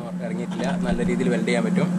ഇറങ്ങിയിട്ടില്ല നല്ല രീതിയിൽ വെൽഡ് ചെയ്യാൻ പറ്റും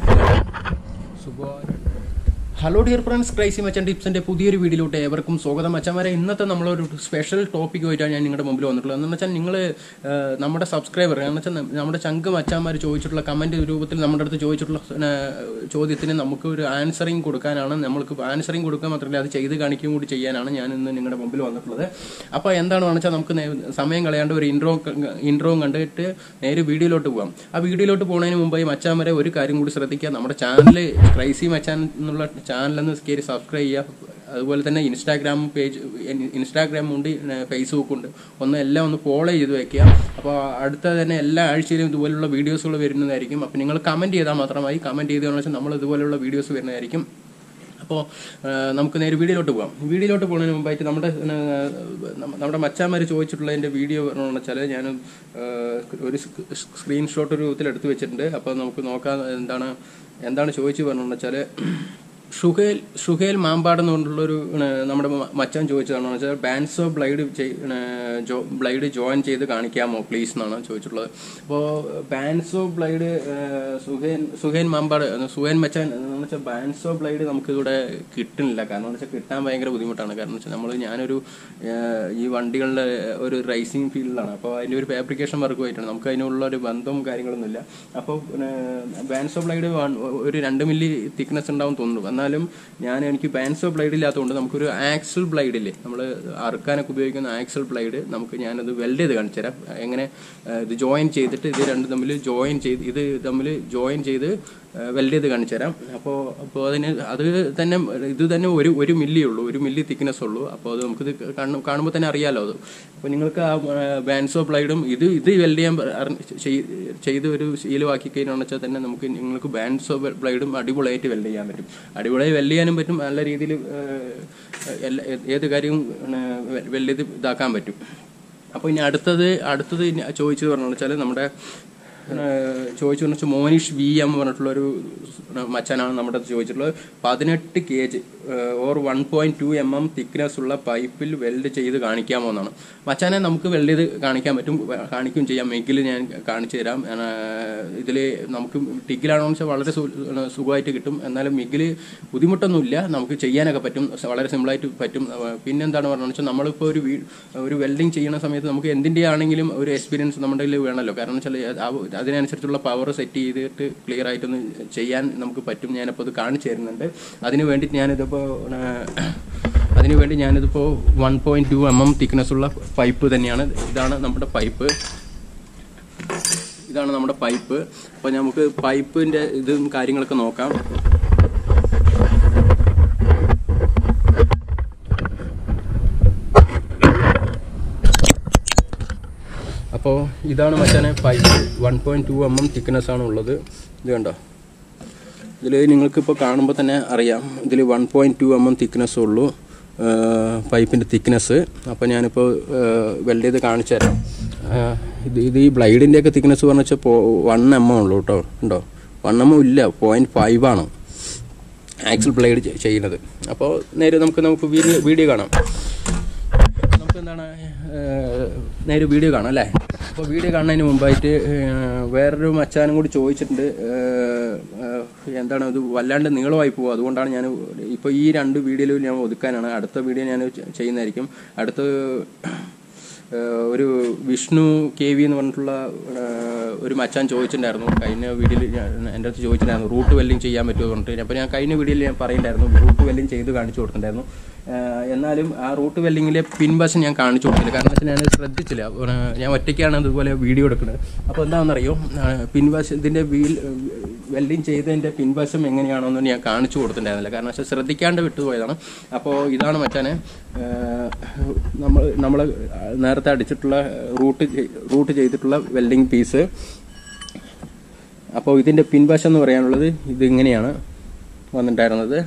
സുഖം ഹലോ ഡിയർ ഫ്രണ്ട്സ് ക്രൈസി മച്ചൻ ടിപ്സിന്റെ പുതിയൊരു വീഡിയോയിലോട്ട് ഏവർക്കും സ്വാഗതം മച്ചന്മാരെ ഇന്നത്തെ നമ്മളൊരു സ്പെഷ്യൽ ടോപ്പിക് ആയിട്ടാണ് ഞാൻ നിങ്ങളുടെ മുമ്പിൽ വന്നിട്ടുള്ളത് എന്ന് വെച്ചാൽ നിങ്ങൾ നമ്മുടെ സബ്സ്ക്രൈബർ എന്ന് വെച്ചാൽ നമ്മുടെ ചങ്ക് മച്ചാന്മാർ ചോദിച്ചിട്ടുള്ള കമന്റ് രൂപത്തിൽ നമ്മുടെ അടുത്ത് ചോദിച്ചിട്ടുള്ള ആ, ചോദ്യത്തിന് നമുക്ക് ഒരു ആൻസറിങ് കൊടുക്കാനാണ് നമ്മൾക്ക് ആൻസറിങ് കൊടുക്കാൻ മാത്രമല്ല അത് ചെയ്ത് കാണിക്കുകയും കൂടി ചെയ്യാനാണ് ഞാൻ ഇന്ന് നിങ്ങളുടെ മുമ്പിൽ വന്നിട്ടുള്ളത് അപ്പോൾ എന്താണെന്ന് വെച്ചാൽ നമുക്ക് നേ- സമയം കളയാണ്ട് ഒരു ഇൻട്രോ ഇൻട്രോയും കണ്ടിട്ട് നേരെ വീഡിയോയിലോട്ട് പോകാം ആ വീഡിയോയിലോട്ട് പോകുന്നതിന് മുമ്പായി മച്ചാൻ ഒരു കാര്യം കൂടി ശ്രദ്ധിക്കുക നമ്മുടെ ചാനൽ ക്രൈസി മച്ചാൻ എന്നുള്ള ചാനലൊന്ന് കയറി സബ്സ്ക്രൈബ് ചെയ്യുക അതുപോലെ തന്നെ ഇൻസ്റ്റാഗ്രാം പേജ് ഇൻസ്റ്റാഗ്രാം ഉണ്ട് ഫേസ്ബുക്ക് ഉണ്ട് ഒന്ന് എല്ലാം ഒന്ന് ഫോളോ ചെയ്ത് വെക്കുക അപ്പോൾ അടുത്ത തന്നെ എല്ലാ ആഴ്ചയിലും ഇതുപോലുള്ള വീഡിയോസുകൾ വരുന്നതായിരിക്കും അപ്പോൾ നിങ്ങൾ കമൻറ്റ് ചെയ്താൽ മാത്രമായി കമൻറ്റ് ചെയ്തതെന്ന് വെച്ചാൽ നമ്മൾ ഇതുപോലുള്ള വീഡിയോസ് വരുന്നതായിരിക്കും അപ്പോൾ നമുക്ക് നേരെ വീഡിയോയിലോട്ട് പോകാം വീഡിയോയിലോട്ട് പോകുന്നതിന് മുമ്പായിട്ട് നമ്മുടെ ആ, നമ്മ- നമ്മുടെ മച്ചാന്മാർ ചോദിച്ചിട്ടുള്ളതിൻ്റെ വീഡിയോ എന്ന് വെച്ചാൽ ഞാൻ ആ, ഒരു സ്ക്രീൻഷോട്ട് രൂപത്തിൽ എടുത്തു വെച്ചിട്ടുണ്ട് അപ്പോൾ നമുക്ക് നോക്കാം എന്താണ് എന്താണ് ചോദിച്ചു പറഞ്ഞതെന്ന് വെച്ചാൽ ഷുഹേൽ ഷുഹേൽ മാമ്പാട് എന്ന് പറഞ്ഞിട്ടുള്ളൊരു ആ, നമ്മുടെ മ- മച്ചാൻ ചോദിച്ചതാണെന്ന് വെച്ചാൽ ബാൻസോ ബ്ലൈഡ് ബ്ലൈഡ് ജോയിൻ ചെയ്ത് കാണിക്കാമോ പ്ലീസ് എന്നാണ് ചോദിച്ചിട്ടുള്ളത് അപ്പോൾ ബാൻസോ ബ്ലൈഡ് സുഹേൻ സുഹേൻ മാമ്പാട് സുഹേൻ മച്ചാൻ എന്ന് വെച്ചാൽ ബാൻസോ ബ്ലൈഡ് നമുക്ക് ഇവിടെ കിട്ടുന്നില്ല കാരണം എന്ന് വെച്ചാൽ കിട്ടാൻ ഭയങ്കര ബുദ്ധിമുട്ടാണ് കാരണം വെച്ചാൽ നമ്മൾ ഞാനൊരു ആ, ഈ വണ്ടികളുടെ ഒരു റൈസിങ് ഫീൽഡിലാണ് അപ്പോൾ അതിൻ്റെ ഒരു ഫാബ്രിക്കേഷൻ വർക്ക് പോയിട്ടാണ് നമുക്ക് അതിനുള്ള ഒരു ബന്ധവും കാര്യങ്ങളൊന്നുമില്ല അപ്പോൾ ബാൻസോ ബ്ലൈഡ് ഒരു രണ്ട് മില്ലി തിക്നെസ് ഉണ്ടാവും തോന്നുന്നു എന്നാലും ഞാൻ എനിക്ക് ബാൻസോ ബ്ലൈഡ് ഇല്ലാത്തതുകൊണ്ട് നമുക്കൊരു ആക്സൽ ബ്ലൈഡ് ഇല്ലേ നമ്മൾ അറുക്കാനൊക്കെ ഉപയോഗിക്കുന്ന ആക്സൽ ബ്ലൈഡ് നമുക്ക് ഞാനത് വെൽഡ് ചെയ്ത് കാണിച്ചു തരാം എങ്ങനെ ആ, ഇത് ജോയിൻ ചെയ്തിട്ട് ഇത് രണ്ടും തമ്മിൽ ജോയിൻ ചെയ്ത് ഇത് തമ്മിൽ ജോയിൻ ചെയ്ത് വെൽഡ് ചെയ്ത് കാണിച്ചു തരാം അപ്പോൾ അപ്പോൾ അതിന് അത് തന്നെ ഇത് തന്നെ ഒരു ഒരു മില്ലി ഉള്ളൂ ഒരു മില്ലി തിക്നെസ് ഉള്ളൂ അപ്പോൾ അത് നമുക്കിത് കാണു കാണുമ്പോൾ തന്നെ അറിയാലോ അത് അപ്പോൾ നിങ്ങൾക്ക് ആ ബാൻസോ ബ്ലൈഡും ഇത് ഇത് വെൽഡ് ചെയ്യാൻ അറിഞ്ഞ് ചെയ്- ചെയ്ത് ഒരു ശീലമാക്കി കഴിഞ്ഞാൽ വെച്ചാൽ തന്നെ നമുക്ക് നിങ്ങൾക്ക് ബാൻസോ ബ്ലൈഡും അടിപൊളിയായിട്ട് വെൽഡ് ചെയ്യാൻ പറ്റും അടിപൊളിയായി വെൽഡ് ചെയ്യാനും പറ്റും നല്ല രീതിയിൽ എല്ലാ ഏത് കാര്യവും വെൽഡ് ചെയ്ത് ഇതാക്കാൻ പറ്റും അപ്പോൾ ഇനി അടുത്തത് അടുത്തത് ഇനി ചോദിച്ചത് പറഞ്ഞു വെച്ചാൽ നമ്മുടെ ഏഹ് ചോദിച്ചു എന്ന് വെച്ചാൽ മോനിഷ് വി എം പറഞ്ഞിട്ടുള്ളൊരു മച്ചാനാണ് നമ്മുടെ അടുത്ത് ചോദിച്ചിട്ടുള്ളത് പതിനെട്ട് K G or one point two M M thickness ഉള്ള പൈപ്പിൽ വെൽഡ് ചെയ്ത് കാണിക്കാമോ എന്നാണ് മച്ചാനെ നമുക്ക് വെൽഡ് ചെയ്ത് കാണിക്കാൻ പറ്റും കാണിക്കുകയും ചെയ്യാം മെഗിൽ ഞാൻ കാണിച്ചു തരാം ഇതിൽ നമുക്ക് ടിഗിലാണെന്ന് വെച്ചാൽ വളരെ സു- സുഖമായിട്ട് കിട്ടും എന്നാലും മിഗിൽ ബുദ്ധിമുട്ടൊന്നുമില്ല നമുക്ക് ചെയ്യാനൊക്കെ പറ്റും വളരെ സിമ്പിളായിട്ട് പറ്റും ഏഹ് പിന്നെന്താണ് പറഞ്ഞതെന്ന് വെച്ചാൽ നമ്മളിപ്പോൾ ഒരു വീ- ഒരു വെൽഡിങ് ചെയ്യുന്ന സമയത്ത് നമുക്ക് എന്തിൻ്റെ ആണെങ്കിലും ഒരു എക്സ്പീരിയൻസ് നമ്മുടെ കയ്യിൽ വേണമല്ലോ കാരണം വെച്ചാൽ ആ- അതിനനുസരിച്ചുള്ള പവർ സെറ്റ് ചെയ്തിട്ട് ക്ലിയർ ആയിട്ടൊന്ന് ചെയ്യാൻ നമുക്ക് പറ്റും ഞാനപ്പോൾ അത് കാണിച്ചു തരുന്നുണ്ട് അതിന് വേണ്ടിയിട്ട് ഞാനിതിപ്പോൾ അതിന് വേണ്ടി ഞാനിതിപ്പോൾ one point two M M thickness ഉള്ള പൈപ്പ് തന്നെയാണ് ഇതാണ് നമ്മുടെ പൈപ്പ് ഇതാണ് നമ്മുടെ പൈപ്പ് അപ്പോൾ നമുക്ക് പൈപ്പിൻ്റെ ഇതും കാര്യങ്ങളൊക്കെ നോക്കാം അപ്പോൾ ഇതാണ് മച്ചാനെ pipe one point two M M thickness ആണ് ഉള്ളത് ഇത് കണ്ടോ ഇതിൽ നിങ്ങൾക്കിപ്പോൾ കാണുമ്പോൾ തന്നെ അറിയാം ഇതിൽ one point two M M thickness ഉള്ളൂ പൈപ്പിൻ്റെ തിക്നെസ് അപ്പോൾ ഞാനിപ്പോൾ വെൽഡ് ചെയ്ത് കാണിച്ചു തരാം ആ, ഇത് ഇത് ഈ ബ്ലൈഡിൻ്റെയൊക്കെ തിക്നെസ് പറഞ്ഞു വെച്ചാൽ വൺ എം എം ഉള്ളൂ കേട്ടോ ഉണ്ടോ വൺ എം എം ഇല്ല പോയിൻറ്റ് ഫൈവ് ആണ് ആക്സൽ ബ്ലേഡ് ചെയ്യുന്നത് അപ്പോൾ നേരെ നമുക്ക് നമുക്ക് വീഡിയോ വീഡിയോ കാണാം നമുക്ക് എന്താണ് ഏഹ്, നേരെ വീഡിയോ കാണാം അല്ലേ അപ്പോൾ വീഡിയോ കാണുന്നതിന് മുമ്പായിട്ട് ഏഹ്, വേറൊരു മച്ചാനും കൂടി ചോദിച്ചിട്ടുണ്ട് ഏഹ്, ഏഹ്, എന്താണ് ഇത് വല്ലാണ്ട് നീളമായി പോകും അതുകൊണ്ടാണ് ഞാൻ ഇപ്പോൾ ഈ രണ്ട് വീഡിയോയിൽ ഞാൻ ഒതുക്കാനാണ് അടുത്ത വീഡിയോ ഞാൻ ചെയ്യുന്നതായിരിക്കും അടുത്ത ഏഹ്, ഒരു വിഷ്ണു കെ വി എന്ന് പറഞ്ഞിട്ടുള്ള ഏഹ്, ഒരു മച്ചാൻ ചോദിച്ചിട്ടുണ്ടായിരുന്നു കഴിഞ്ഞ വീഡിയോയിൽ എൻ്റെ അടുത്ത് ചോദിച്ചിട്ടുണ്ടായിരുന്നു റൂട്ട് വെല്ലിങ് ചെയ്യാൻ പറ്റുമോ എന്ന് പറഞ്ഞിട്ട് അപ്പോൾ ഞാൻ കഴിഞ്ഞ വീഡിയോയിൽ ഞാൻ പറയുന്നുണ്ടായിരുന്നു റൂട്ട് വെല്ലിങ് ചെയ്ത് കാണിച്ചു കൊടുത്തിട്ടുണ്ടായിരുന്നു ഏഹ്, എന്നാലും ആ റൂട്ട് വെല്ലിങ്ങിലെ പിൻവശം ഞാൻ കാണിച്ചു കൊടുത്തില്ല കാരണം വെച്ചാൽ ഞാൻ ശ്രദ്ധിച്ചില്ല ഏഹ്, ഞാൻ ഒറ്റയ്ക്കാണ് അതുപോലെ വീഡിയോ എടുക്കുന്നത് അപ്പോൾ എന്താണെന്നറിയോ ഏഹ്, പിൻവശം ഇതിൻ്റെ വീൽ വെൽഡിങ് ചെയ്തതിൻ്റെ പിൻവശം എങ്ങനെയാണോന്ന് ഞാൻ കാണിച്ചു കൊടുത്തിട്ടുണ്ടായിരുന്നില്ല കാരണം വെച്ചാൽ ശ്രദ്ധിക്കാണ്ട് വിട്ടുപോയതാണ് അപ്പോൾ ഇതാണ് മച്ചാനെ ഏഹ്, നമ്മൾ നമ്മൾ നേരത്തെ അടിച്ചിട്ടുള്ള റൂട്ട് ചെയ്- റൂട്ട് ചെയ്തിട്ടുള്ള വെൽഡിങ് പീസ് അപ്പോൾ ഇതിൻ്റെ പിൻവശം എന്ന് പറയാനുള്ളത് ഇത് ഇങ്ങനെയാണ് വന്നിട്ടുണ്ടായിരുന്നത്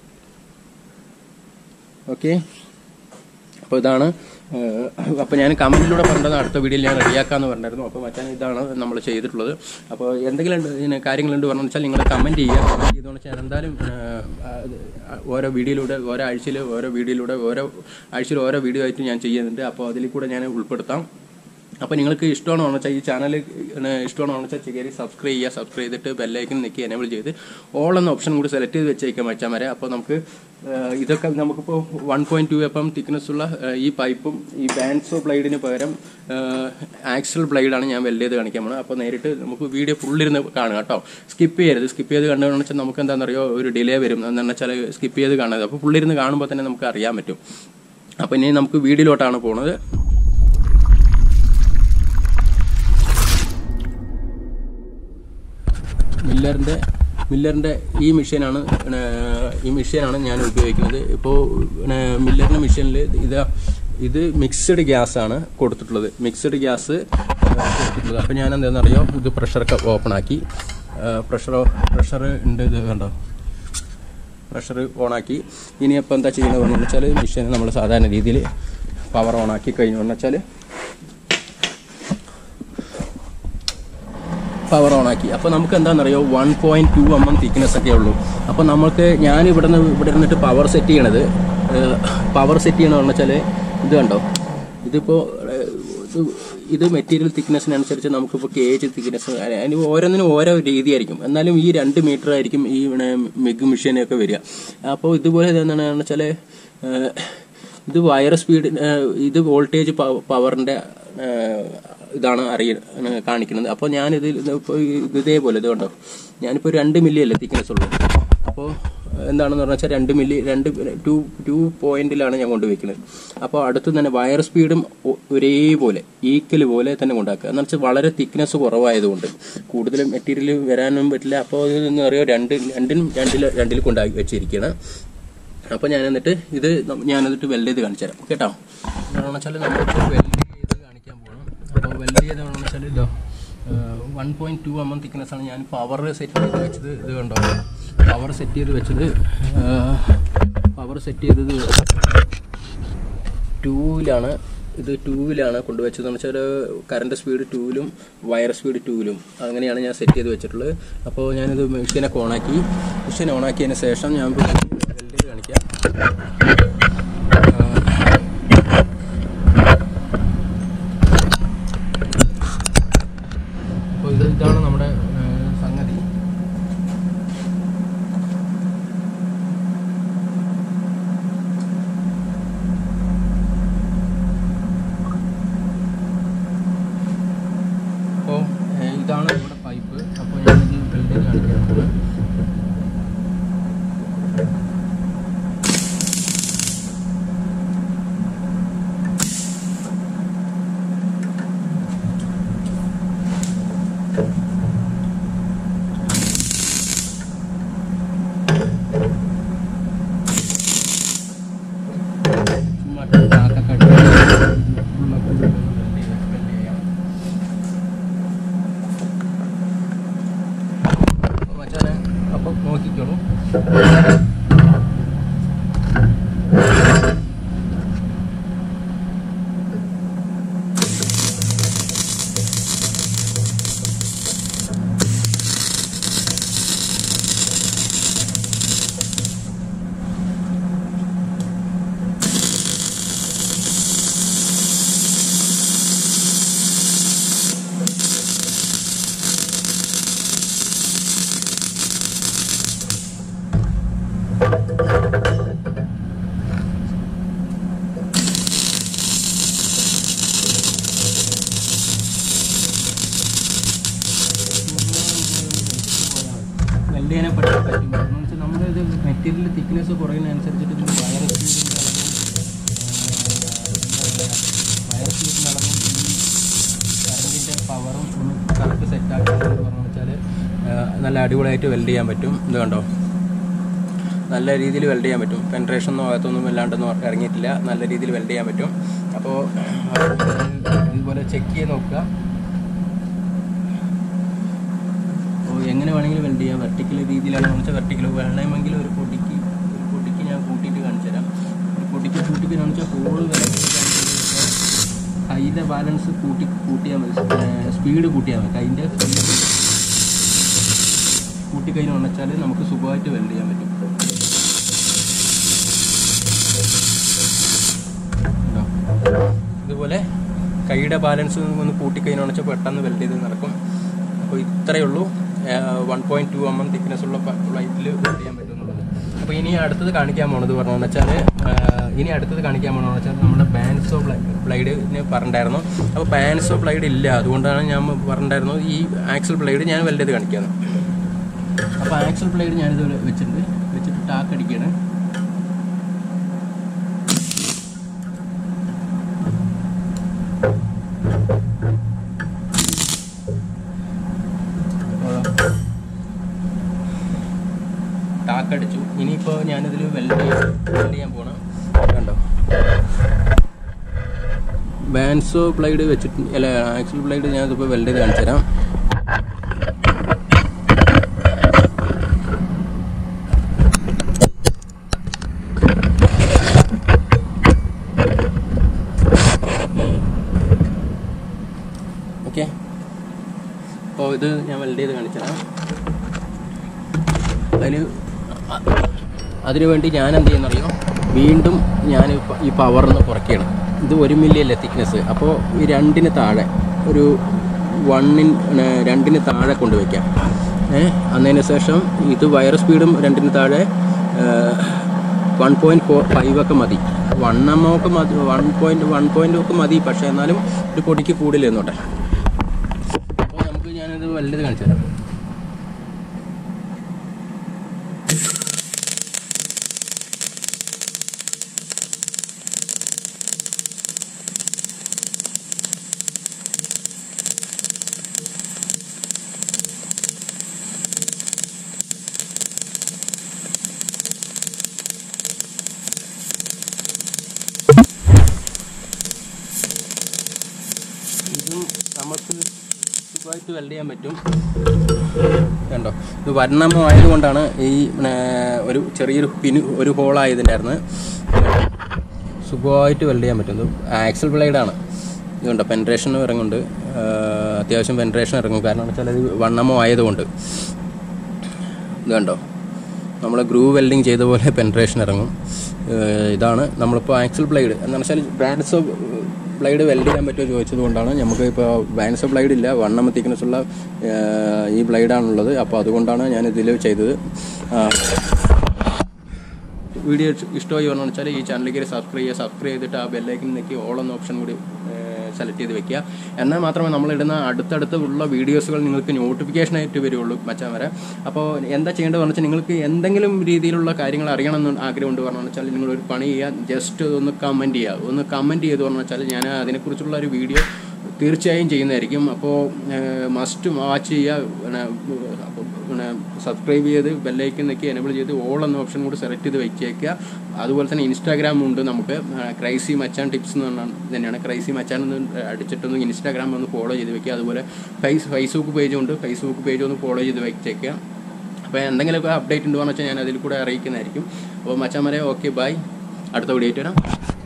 ഓക്കെ അപ്പോൾ ഇതാണ് അപ്പോൾ ഞാൻ കമൻറ്റിലൂടെ പറഞ്ഞത് അടുത്ത വീഡിയോയിൽ ഞാൻ റെഡിയാക്കാമെന്ന് പറഞ്ഞായിരുന്നു അപ്പോൾ മച്ചാൻ ഇതാണ് നമ്മൾ ചെയ്തിട്ടുള്ളത് അപ്പോൾ എന്തെങ്കിലും ഉണ്ട് ഇതിന് കാര്യങ്ങളുണ്ട് പറഞ്ഞു വെച്ചാൽ നിങ്ങൾ കമൻറ്റ് ചെയ്യുക കമൻറ്റ് ചെയ്തുകൊണ്ട് വെച്ചാൽ ഞാൻ എന്തായാലും ഏഹ്, അത് ഓരോ വീഡിയോയിലൂടെ ഓരോ ആഴ്ചയിൽ ഓരോ വീഡിയോയിലൂടെ ഓരോ ആഴ്ചയിൽ ഓരോ വീഡിയോ ആയിട്ട് ഞാൻ ചെയ്യുന്നുണ്ട് അപ്പോൾ അതിൽ കൂടെ ഞാൻ ഉൾപ്പെടുത്താം അപ്പോൾ നിങ്ങൾക്ക് ഇഷ്ടമാണോ വെച്ചാൽ ഈ ചാനൽ ഇഷ്ടമാണോ വെച്ചാൽ കയറി സബ്സ്ക്രൈബ് ചെയ്യുക സബ്സ്ക്രൈബ് ചെയ്തിട്ട് ബെല്ലൈക്കൻ നിൽക്കി എനേബിൾ ചെയ്ത് ഓൾ എന്ന ഓപ്ഷൻ കൂടി സെലക്ട് ചെയ്ത് വെച്ചേക്കാം മച്ചാൻ വരെ അപ്പോൾ നമുക്ക് ഏഹ്, ഇതൊക്കെ നമുക്കിപ്പോൾ one point two F M thickness ഉള്ള ഏഹ്, ഈ പൈപ്പും ഈ ബാൻസോ ബ്ലൈഡിന് പകരം ആക്സൽ ബ്ലൈഡാണ് ഞാൻ വെൽഡ് ചെയ്ത് കാണിക്കാൻ പോകുന്നത് അപ്പോൾ നേരിട്ട് നമുക്ക് വീഡിയോ ഫുള്ളിരുന്ന് കാണുക കേട്ടോ സ്കിപ്പ് ചെയ്യരുത് സ്കിപ്പ് ചെയ്ത് കണ്ടതെന്ന് വെച്ചാൽ നമുക്ക് എന്താണെന്ന് അറിയോ ഒരു ഡിലേ വരും എന്താണെന്ന് വെച്ചാൽ സ്കിപ്പ് ചെയ്ത് കാണുന്നത് അപ്പോൾ ഫുള്ളിരുന്ന് കാണുമ്പോൾ തന്നെ നമുക്ക് അറിയാൻ പറ്റും അപ്പോൾ ഇനി നമുക്ക് വീഡിയോയിലോട്ടാണ് പോകുന്നത് മില്ലറിൻ്റെ മില്ലറിൻ്റെ ഈ മെഷീനാണ് പിന്നെ ഈ മെഷീനാണ് ഞാൻ ഉപയോഗിക്കുന്നത് ഇപ്പോൾ പിന്നെ മില്ലറിൻ്റെ മെഷീനിൽ ഇതാ ഇത് മിക്സഡ് ഗ്യാസ് ആണ് കൊടുത്തിട്ടുള്ളത് മിക്സഡ് ഗ്യാസ് കൊടുത്തിട്ടുള്ളത് അപ്പോൾ ഞാൻ എന്താണെന്ന് അറിയോ ഇത് പ്രഷറൊക്കെ ഓപ്പൺ ആക്കി പ്രഷർ പ്രഷർ ഉണ്ട് ഇത് കണ്ടോ പ്രഷർ ഓണാക്കി ഇനി അപ്പോൾ എന്താ ചെയ്യുന്നതെന്ന് വെച്ചാൽ മെഷീൻ നമ്മൾ സാധാരണ രീതിയിൽ പവർ ഓണാക്കി കഴിഞ്ഞു വെച്ചാൽ പവർ ഓൺ ആക്കി അപ്പോൾ നമുക്ക് എന്താണെന്നറിയോ one point two M M thickness ഒക്കെ ഉള്ളൂ അപ്പോൾ നമുക്ക് ഞാൻ ഇവിടെ നിന്ന് ഇവിടെ ഇരുന്നിട്ട് പവർ സെറ്റ് ചെയ്യണത് പവർ സെറ്റ് ചെയ്യണമെന്ന് വെച്ചാൽ ഇത് കണ്ടോ ഇതിപ്പോൾ ഇത് ഇത് മെറ്റീരിയൽ തിക്നെസ്സിനനുസരിച്ച് നമുക്കിപ്പോൾ കേജ് തിക്നെസ് അതിന് ഓരോന്നിനും ഓരോ രീതിയായിരിക്കും എന്നാലും ഈ രണ്ട് മീറ്റർ ആയിരിക്കും ഈ പിന്നെ മിഗ് മെഷീനൊക്കെ വരിക അപ്പോൾ ഇതുപോലെ എന്താണെന്ന് വെച്ചാൽ ഇത് വയർ സ്പീഡ് ഇത് വോൾട്ടേജ് പവറിൻ്റെ ഇതാണ് അറിയ കാണിക്കുന്നത് അപ്പോൾ ഞാനിത് ഇപ്പോൾ ഇത് ഇതേപോലെ ഇത് കണ്ടോ ഞാനിപ്പോൾ രണ്ട് മില്ലി അല്ലേ തിക്നെസ് ഉള്ളൂ അപ്പോൾ എന്താണെന്ന് പറഞ്ഞാൽ രണ്ട് മില്ലി രണ്ട് ടു ടു പോയിന്റിലാണ് ഞാൻ കൊണ്ടുവയ്ക്കുന്നത് അപ്പോൾ അടുത്ത് തന്നെ വയർ സ്പീഡും ഒ- ഒരേപോലെ ഈക്വൽ പോലെ തന്നെ കൊണ്ടാക്കുക എന്ന് വെച്ചാൽ വളരെ തിക്നെസ് കുറവായതുകൊണ്ട് കൂടുതൽ മെറ്റീരിയൽ വരാനും പറ്റില്ല അപ്പോൾ എന്ന് പറയുക രണ്ട് രണ്ടിനും രണ്ടിൽ രണ്ടിൽ കൊണ്ടാക്കി വെച്ചിരിക്കുകയാണ് അപ്പോൾ ഞാൻ എന്നിട്ട് ഇത് നം- ഞാൻ എന്നിട്ട് വെൽഡ് ചെയ്ത് കാണിച്ചു തരാം കേട്ടോ എന്താണെന്ന് വെച്ചാൽ നമ്മളിപ്പോൾ വെൽഡ് ചെയ്ത് കാണിക്കാൻ പോകണം അപ്പോൾ വെൽഡ് ചെയ്താണെന്ന് വെച്ചാൽ ഇതോ one point two M M thickness ആണ് ഞാൻ പവർ സെറ്റ് ചെയ്ത് വെച്ചത് ഇത് കണ്ടോ പവർ സെറ്റ് ചെയ്ത് വെച്ചത് പവർ സെറ്റ് ചെയ്തത് ടൂവിലാണ് ഇത് ടൂവിലാണ് കൊണ്ടുവച്ചത് എന്ന് വെച്ചാൽ കറണ്ട് സ്പീഡ് ടൂവിലും വയർ സ്പീഡ് ടൂവിലും അങ്ങനെയാണ് ഞാൻ സെറ്റ് ചെയ്ത് വെച്ചിട്ടുള്ളത് അപ്പോൾ ഞാനിത് മെഷീനൊക്കെ ഓണാക്കി മെഷീൻ ഓണാക്കിയതിന് ശേഷം ഞാൻ വെൽഡിൽ കാണിക്കാം അപ്പോൾ ഇത് ഇതാണ് നമ്മുടെ ആ, സംഗതി അപ്പോൾ ഏഹ്, ഇതാണ് നമ്മുടെ പൈപ്പ് അപ്പോൾ ഞാനിത് വെൽഡ് ചെയ്ത് കാണിക്കാൻ പോകുന്നത് ചുമ്മാ കാക്കൊക്കെ അടിച്ച് ഫുള്ളൊക്കെ വെൽഡ് ചെയ്ത് വെൽഡ് ചെയ്യാം അപ്പോൾ മച്ചാനെ അപ്പം നോക്കിക്കോളൂ വെൽഡ് ചെയ്യാനെ പറ്റും പറ്റും എന്ന് വെച്ചാൽ നമ്മുടെ ഇത് മെറ്റീരിയൽ തിക്നെസ് കുറയുന്നതനുസരിച്ചിട്ട് ഇതിൻ്റെ വയർ സ്പീഡിൻ്റെ അളവും വയർ സ്പീഡിൻ്റെ അളവും ഈ കറണ്ടിൻ്റെ പവറും ഒന്ന് കറക്റ്റ് സെറ്റ് ആക്കുകയെന്ന് പറഞ്ഞു വെച്ചാൽ നല്ല അടിപൊളിയായിട്ട് വെൽഡ് ചെയ്യാൻ പറ്റും ഇത് കണ്ടോ നല്ല രീതിയിൽ വെൽഡ് ചെയ്യാൻ പറ്റും പെൻട്രേഷൻ ഒന്നും അകത്തൊന്നും വല്ലാണ്ടൊന്നും ഇറങ്ങിയിട്ടില്ല നല്ല രീതിയിൽ വെൽഡ് ചെയ്യാൻ പറ്റും അപ്പോൾ ഇതുപോലെ ചെക്ക് ചെയ്ത് നോക്കുക അപ്പോൾ എങ്ങനെ വേണമെങ്കിലും വെൽഡ് ചെയ്യാം വെർട്ടിക്കൽ രീതിയിലാണ് വെച്ചാൽ വെർട്ടിക്കൽ വേണമെങ്കിൽ ഒരു പൊടിക്ക് ഒരു പൊടിക്ക് ഞാൻ കൂട്ടിയിട്ട് കാണിച്ചു തരാം ഒരു പൊടിക്ക് കൂട്ടിയിട്ട് കാണിച്ചാൽ ഹോള് കൈയുടെ ബാലൻസ് കൂട്ടി കൂട്ടിയാൽ മതി സ്പീഡ് കൂട്ടിയാൽ മതി കൈൻ്റെ സ്പീഡ് കൂട്ടിക്കഴിഞ്ഞ് ഉണച്ചാൽ നമുക്ക് സുഖമായിട്ട് വെൽഡ് ചെയ്യാൻ പറ്റും കണ്ടോ? ഇതുപോലെ കൈയുടെ ബാലൻസ് ഒന്ന് കൂട്ടിക്കഴിഞ്ഞാൽ വെച്ചാൽ പെട്ടെന്ന് വെൽഡ് ചെയ്ത് നടക്കും അപ്പോൾ ഇത്രയേ ഉള്ളൂ one point two M M thickness ഉള്ള ഫ്ലൈറ്റിൽ വെൽഡ് ചെയ്യാൻ പറ്റുന്നുള്ളത് അപ്പോൾ ഇനി അടുത്തത് കാണിക്കാൻ പോണത് പറഞ്ഞതെന്ന് വെച്ചാൽ ഇനി അടുത്തത് കാണിക്കാൻ പോകണമെന്ന് വെച്ചാൽ നമ്മുടെ ബാൻസോ ബ്ലൈഡിന് പറഞ്ഞിട്ടായിരുന്നു അപ്പോൾ ബാൻസോ ബ്ലൈഡ് ഇല്ല അതുകൊണ്ടാണ് ഞാൻ പറഞ്ഞിട്ടായിരുന്നു ഈ ആക്സൽ ബ്ലൈഡ് ഞാൻ വെൽഡ് ചെയ്ത് കാണിക്കാന്ന് അപ്പോൾ ആക്സൽ ബ്ലേഡ് ഞാനിത് വെച്ചിട്ടുണ്ട് വെച്ചിട്ട് ടാക്ക് അടിക്കുകയാണ് ടാക്ക് അടിച്ചു ഇനിയിപ്പോൾ ഞാനിതിൽ വെൽഡ് വെൽഡ് ചെയ്യാൻ പോകണം കണ്ടോ ബാൻസോ ബ്ലൈഡ് വെച്ചിട്ട് അല്ല ആക്സൽ ബ്ലൈഡ് ഞാനിതിപ്പോൾ വെൽഡ് ചെയ്ത് കാണിച്ചു തരാം ഓക്കെ അപ്പോൾ ഇത് ഞാൻ വെൽഡ് ചെയ്ത് കാണിച്ചതാണ് അതിന് അതിനു വേണ്ടി ഞാൻ എന്ത് ചെയ്യുന്നറിയോ വീണ്ടും ഞാൻ ഈ പവറിന്ന് കുറയ്ക്കുകയാണ് ഇത് ഒരു മില്ലിയല്ലേ തിക്നെസ് അപ്പോൾ ഈ രണ്ടിന് താഴെ ഒരു വണ്ണിൻ രണ്ടിന് താഴെ കൊണ്ടുവയ്ക്കാം ഏ അന്നതിന് ശേഷം ഇത് വയർ സ്പീഡും രണ്ടിന് താഴെ വൺ പോയിൻറ്റ് ഫോർ ഫൈവ് ഒക്കെ മതി വൺ എം ഒക്കെ മതി വൺ പോയിൻറ്റ് വൺ പോയിൻ്റ് ഒക്കെ മതി പക്ഷേ എന്നാലും ഒരു പൊടിക്ക് കൂടുതൽ എന്നോട്ടെ അപ്പോൾ നമുക്ക് ഞാനിത് വലുത് കാണിച്ചു തരാം ഇതും നമുക്ക് സുഖമായിട്ട് വെൽഡ് ചെയ്യാൻ പറ്റും കണ്ടോ ഇത് വർണ്ണമോ ആയതുകൊണ്ടാണ് ഈ പിന്നെ, ഒരു ചെറിയൊരു പിന് ഒരു ഹോളായതിൻ്റെയായിരുന്നു സുഖമായിട്ട് വെൽഡ് ചെയ്യാൻ പറ്റും ഇത് ആക്സൽ ബ്ലേഡാണ് ഇതുകൊണ്ട് പെൻട്രേഷൻ ഇറങ്ങുന്നുണ്ട് ആ, അത്യാവശ്യം പെൻട്രേഷൻ ഇറങ്ങും കാരണം എന്ന് വെച്ചാൽ ഇത് വണ്ണമോ ആയതുകൊണ്ട് ഇത് കണ്ടോ നമ്മൾ ഗ്രൂ വെൽഡിങ് ചെയ്ത പോലെ പെൻട്രേഷൻ ഇറങ്ങും ഏഹ് ഇതാണ് നമ്മളിപ്പോൾ ആക്സൽ ബ്ലൈഡ് എന്ന് വെച്ചാൽ ബ്രാൻഡ്സ് ഓഫ് ബ്ലൈഡ് വെൽഡ് ചെയ്യാൻ പറ്റുമോ ചോദിച്ചത് കൊണ്ടാണ് നമുക്ക് ഇപ്പോൾ ബാൻസ് ഓഫ് ബ്ലൈഡ് ഇല്ല വൺ എം തിക്നെസ് ഉള്ള ഏഹ് ഈ ബ്ലൈഡാണുള്ളത് അപ്പോൾ അതുകൊണ്ടാണ് ഞാൻ ഇതിൽ ചെയ്തത് ആ, വീഡിയോ ഇഷ്ടമായി പറഞ്ഞു വെച്ചാൽ ഈ ചാനലിലേക്ക് സബ്സ്ക്രൈബ് ചെയ്യുക സബ്സ്ക്രൈബ് ചെയ്തിട്ട് ആ ബെല്ലൈക്കൻ നിൽക്കി ഓൾ എന്ന ഓപ്ഷൻ കൂടി സെലക്ട് ചെയ്ത് വെക്കുക എന്നാൽ മാത്രമേ നമ്മളിടുന്ന അടുത്തടുത്ത് ഉള്ള വീഡിയോസുകൾ നിങ്ങൾക്ക് നോട്ടിഫിക്കേഷൻ ആയിട്ട് വരുള്ളൂ മച്ചാൻ വരെ അപ്പോൾ എന്താ ചെയ്യേണ്ടത് വെച്ചാൽ നിങ്ങൾക്ക് എന്തെങ്കിലും രീതിയിലുള്ള കാര്യങ്ങൾ അറിയണമെന്ന് ആഗ്രഹമുണ്ട് പറഞ്ഞു വെച്ചാൽ നിങ്ങൾ ഒരു പണി ചെയ്യുക ജസ്റ്റ് ഒന്ന് കമൻറ്റ് ചെയ്യുക ഒന്ന് കമൻറ്റ് ചെയ്ത് പറഞ്ഞു വെച്ചാൽ ഞാൻ അതിനെക്കുറിച്ചുള്ള ഒരു വീഡിയോ തീർച്ചയായും ചെയ്യുന്നതായിരിക്കും അപ്പോൾ മസ്റ്റ് വാച്ച് ചെയ്യുക പിന്നെ അപ്പോൾ പിന്നെ സബ്സ്ക്രൈബ് ചെയ്ത് ബെല്ലൈക്കൻ നിൽക്കി എനബിൾ ചെയ്ത് ഓൾ എന്ന ഓപ്ഷൻ കൂടി സെലക്ട് ചെയ്ത് വെച്ചേക്കുക അതുപോലെ തന്നെ ഇൻസ്റ്റാഗ്രാം ഉണ്ട് നമുക്ക് ക്രൈസി മച്ചാൻ ടിപ്സ് എന്ന് പറഞ്ഞാൽ തന്നെയാണ് ക്രൈസി മച്ചാൻ എന്ന് അടിച്ചിട്ടൊന്ന് ഇൻസ്റ്റാഗ്രാം ഒന്ന് ഫോളോ ചെയ്ത് വെക്കുക അതുപോലെ ഫേസ് ഫേസ്ബുക്ക് പേജ് ഉണ്ട് ഫേസ്ബുക്ക് പേജ് ഒന്ന് ഫോളോ ചെയ്ത് വെച്ചേക്കുക അപ്പോൾ എന്തെങ്കിലുമൊക്കെ അപ്ഡേറ്റ് ഉണ്ടോ എന്ന് വെച്ചാൽ ഞാൻ അതിൽ കൂടെ അറിയിക്കുന്നതായിരിക്കും അപ്പോൾ മച്ചാൻ വരെ ഓക്കെ ബൈ അടുത്ത വീഡിയോ ആയിട്ട് വരാം